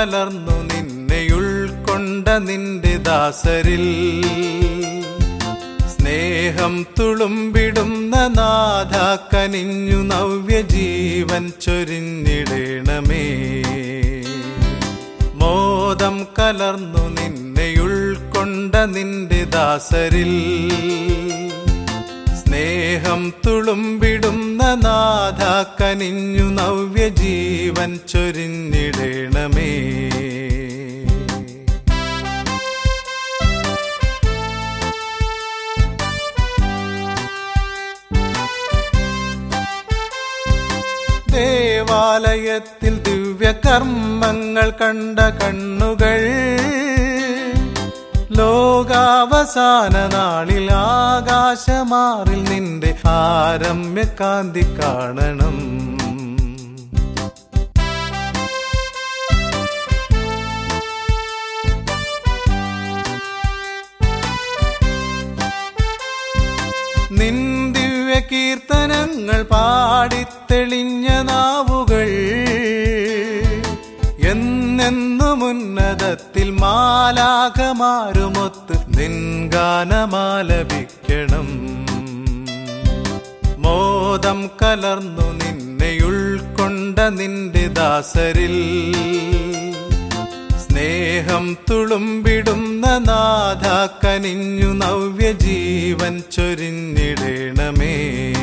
കലർന്നു നിന്നെ ഉൾക്കൊണ്ട നിന്റെ ദാസരിൽ സ്നേഹം തുളുമ്പിടുന്ന നാഥ കനിഞ്ഞു നവ്യ ജീവൻ ചൊരിഞ്ഞിടേണമേ മോദം കലർന്നു നിന്നെ ഉൾക്കൊണ്ട നിന്റെ ദാസരിൽ സ്നേഹം തുളുമ്പിടുന്ന നാഥ കനിഞ്ഞു നവ്യ ജീവൻ ചൊരിഞ്ഞിടേണമേ ദേവാലയത്തിൽ ദിവ്യകർമ്മങ്ങൾ കണ്ട കണ്ണുകൾ ലോകാവസാന നാളിൽ ആകാശമാറിൽ നിന്റെ ആരമ്യകാന്തി കാണണം നിൻ ദിവ്യ കീർത്തനങ്ങൾ പാടിത്തെളിഞ്ഞ നാവുകൾ എന്നെന്നും ഉന്നതത്തിൽ മാലാകമാരുമൊത്ത് നിൻ ഗാനമാലപിക്കണം മോദം കലർന്നു നിന്നെ ഉൾക്കൊണ്ട നിന്റെ ദാസരിൽ സ്നേഹം തുളുമ്പിടുന്ന നാഥ കനിഞ്ഞു നവ്യ ജീവൻ ചൊരിഞ്ഞിടേണമേ